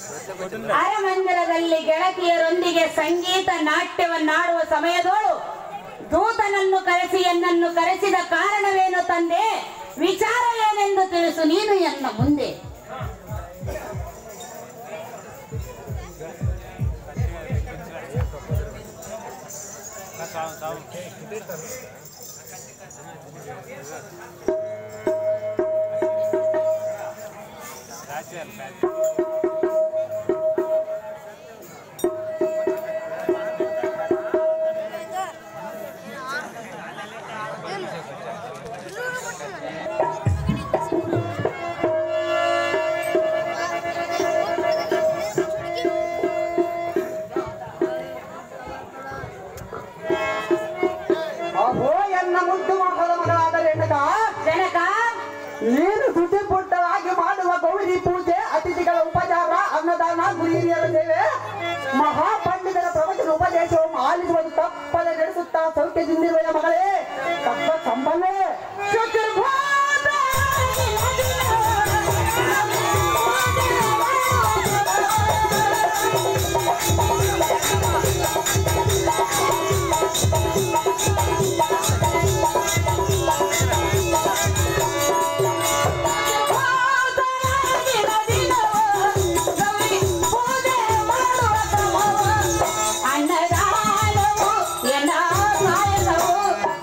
ಅರಮಂದಿರದಲ್ಲಿ ಗೆಳತಿಯರೊಂದಿಗೆ ಸಂಗೀತ ನಾಟ್ಯವನ್ನಾಡುವ ಸಮಯದೋಳು ದೂತನನ್ನು ಕರೆಸಿ ಎನ್ನನ್ನು ಕರೆಸಿದ ಕಾರಣವೇನು ತಂದೆ ವಿಚಾರ ಏನೆಂದು ತಿಳಿಸು ನೀನು ಎನ್ನ ಮುಂದೆ ಅಹೋ ಎನ್ನ ಮುದ್ದು ಮಕ್ಕಳ ಮಗಳಾದ ರೇಣುಕ ಜನಕ ನೀನು ದುಡ್ಡಿ ಪುಟ್ಟವಾಗಿ ಮಾಡುವ ಗೌರಿ ಪೂಜೆ ಅತಿಥಿಗಳ ಉಪಚಾರ ಅನ್ನದಾನ ಗುರು ಹಿರಿಯರ ಸೇವೆ ಮಹಾಪಂಡಿತರ ಪ್ರವಚನ ಉಪದೇಶವು ಆಲಿಸುವುದು ತಪ್ಪದೆ ನಡೆಸುತ್ತಾ ಸೌಖ್ಯದಿಂದಿರುವ ಮಗಳೇ ತಪ್ಪ ಸಂಬಂಧೇ ಅನ್ನದಾನವು ಎನ್ನ ಕಾಯಕವು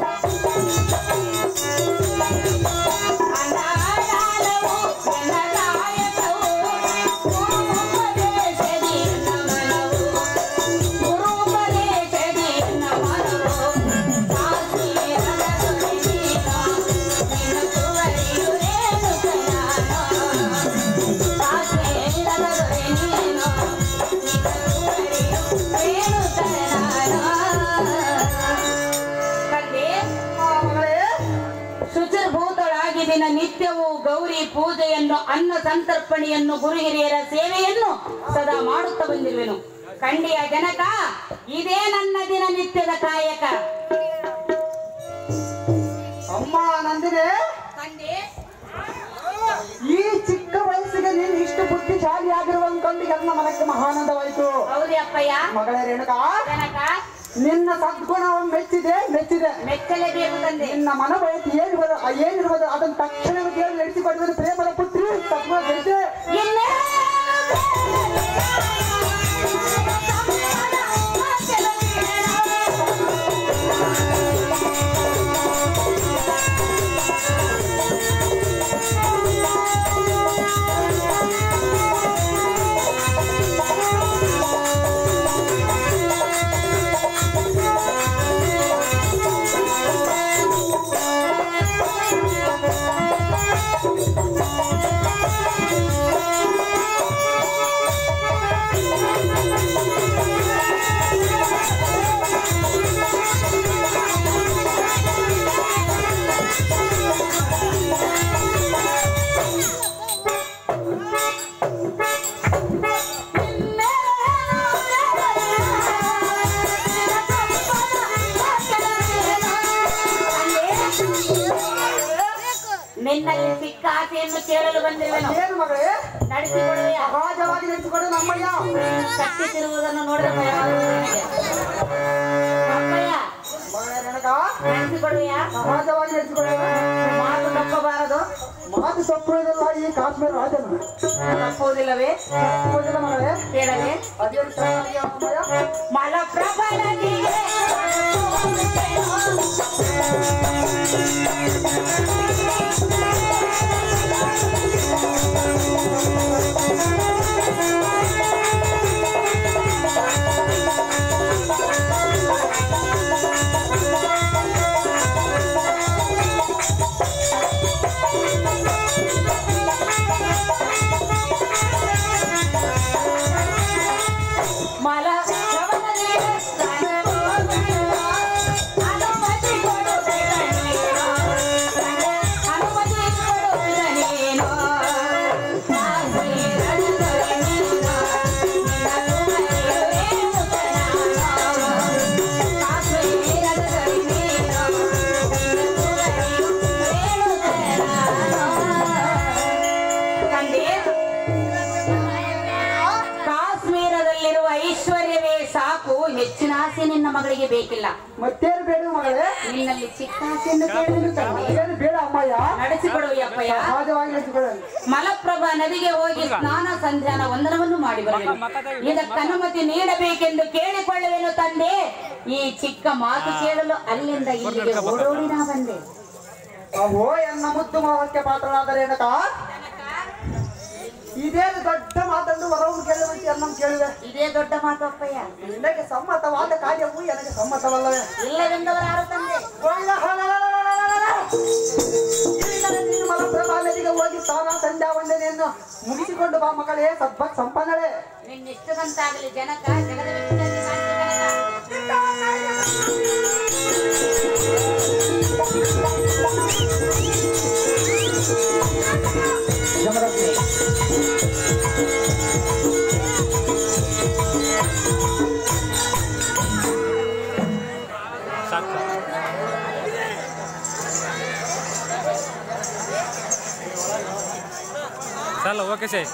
ಅನ್ನದಾನವು ಎನ್ನ ಕಾಯಕವು ಗುರುಪದೇಶದಿ ಎನ್ನ ಮನವು ಗುರುಪದೇಶದಿ ಎನ್ನ ಮನವು ಕಾಶ್ಮೀರದ ದೊರೆಯೀಗ ನಿನ್ನ ಸುವರಿಯುರೇನು ಕಯಾನ ಕಾಶ್ಮೀರದ ದೊರೆ ನೀನು ಶುಚಿರ್ಭೂತಳಾಗಿ ದಿನ ನಿತ್ಯವೂ ಗೌರಿ ಪೂಜೆಯನ್ನು ಅನ್ನ ಸಂತರ್ಪಣೆಯನ್ನು ಗುರು ಹಿರಿಯರ ಸೇವೆಯನ್ನು ಸದಾ ಮಾಡುತ್ತಾ ಬಂದಿರುವೆನು ಕಂಡಿಯ ಜನಕ ಇದೇ ನನ್ನ ದಿನ ನಿತ್ಯದ ಕಾಯಕ ಅಮ್ಮ ನಂದಿನಿ ಕಂಡಿ ಈ ಚಿಕ್ಕ ವಯಸ್ಸಿಗೆ ನೀನು ಇಷ್ಟು ಬುದ್ಧಿಶಾಲಿ ಆಗಿರುವಂತಂದು ನನ್ನ ಮನಕ್ಕೆ ಮಹಾನಂದವಾಯಿತು ಹೌದಿ ಅಪ್ಪಯ್ಯ ಮಗಳೇ ರೇಣುಕ ಜನಕ ನಿನ್ನ ಸದ್ಗುಣವನ್ನು ಮೆಚ್ಚಿದೆ ಮೆಚ್ಚಿದೆ ಮೆಚ್ಚಲೇಬೇಕು ತಂದೆ ನಿನ್ನ ಮನ ಬಯಕೆ ಏನಿರುವುದು ಏನಿರುವುದು ಅದನ್ನು ತಕ್ಷಣವೇ ಕೇಳಿ ನಡೆಸಿಕೊಡುವುದು ಪ್ರೇಮದ ಪುತ್ರಿ ಸದ್ಗುಣ ಗೆಲ್ತೆ ಇನ್ನೇ ನಿನ್ನಲ್ಲಿ ಸಿಕ್ಕ ಆಸೆಯನ್ನು ಕೇಳಲು ಬಂದಿರುವೆನು ಏನು ಮಗಳೇ ನಡೆಸಿಕೊಡುವೆಯ ಸಹಜವಾಗಿ ನಡೆಸಿಕೊಡು ನಮ್ಮಯ್ಯ ಕಟ್ಟಿಸಿರುವುದನ್ನು ನೋಡಿದ್ರೆ ಭಯವಾಗುವುದು ನನಗೆ. ಅಪ್ಪಯ್ಯ ಮಗಳೇ ರೇಣುಕ ನಡೆಸಿಕೊಡುವೆಯ ಸಹಜವಾಗಿ ನಡೆಸಿಕೊಡು ಮಾತು ತಪ್ಪಬಾರದು ಮಾತು ತಪ್ಪುವುದಿಲ್ಲ ಈ ಕಾಶ್ಮೀರ ರಾಜನು ತಪ್ಪುವುದಿಲ್ಲವೇ ತಪ್ಪುವುದಿಲ್ಲ ಮಗಳೇ ಕೇಳಲೆ ಅದೇನು ಚೆನ್ನಾಗಿ ಅಮ್ಮಯ್ಯ ಮಲಪ್ರಭನಿಗೆ ಮಲಪ್ರಭನಿಗೆ ಆಸೆ ನಿನ್ನ ಮಗಳಿಗೆ ಬೇಕಿಲ್ಲ ಮತ್ತೇನು ಬೇಡ ಮಗಳೇ ನಿನ್ನಲ್ಲಿ ಚಿಕ್ಕ ಆಸೆಯನ್ನು ಕೇಳಲು ತಂದೆ ಏನು ಬೇಡ ಅಮ್ಮಯ್ಯ ನಡೆಸಿಕೊಡುವ ಅಪ್ಪಯ್ಯ ಸಹಜವಾಗಿ ನಡೆಸಿಕೊಳ್ಳಲು ಮಲಪ್ರಭಾ ನದಿಗೆ ಹೋಗಿ ಸ್ನಾನ ಸಂಧ್ಯಾನ ವಂದನವನ್ನು ಮಾಡಿ ಬರುವೆನು ಇದಕ್ಕೆ ಅನುಮತಿ ನೀಡಬೇಕೆಂದು ಕೇಳಿಕೊಳ್ಳುವೆನು ತಂದೆ ಈ ಚಿಕ್ಕ ಮಾತು ಕೇಳಲು ಅಲ್ಲಿಂದ ಇಲ್ಲಿಗೆ ಓಡೋಡಿ ನಾ ಬಂದೆ ಅಹೋ ಎನ್ನ ಮುದ್ದು ಮೋಹಕ್ಕೆ ಪಾತ್ರನಾದರೆ ಏನಕ ಇದೇನು ದೊಡ್ಡ ಮಾತನ್ನು ವರವನ್ನು ಕೇಳುವಂತೆ ಅನ್ನಂ ಕೇಳಿದೆ ಇದೇ ದೊಡ್ಡ ಮಾತು ಅಪ್ಪಯ್ಯ ನಿನಗೆ ಸಮ್ಮತವಾದ ಕಾರ್ಯವು ನನಗೆ ಸಮ್ಮತವಲ್ಲವೇ ಇಲ್ಲವೆಂದವರು ಯಾರು ತಂದೆ ಈಗಲೇ ನೀನು ಮಲಪ್ರಭಾ ನದಿಗೆ ಹೋಗಿ ಸ್ನಾನ ಸಂಧ್ಯಾ ವಂದನೆಯನ್ನು ಮುಗಿಸಿಕೊಂಡು ಬಾ ಮಗಳೇ ಸದ್ಭಕ್ ಸಂಪನ್ನಳೆ ನಿನ್ನಿಷ್ಟದಂತಾಗಲಿ ಜನಕ ಜಗದ ವಿಖ್ಯಾತಿ ಕಾಂತಿ ಕನಕ. ಸಾಕು ಚಲ ಓಕೆ ಸೈ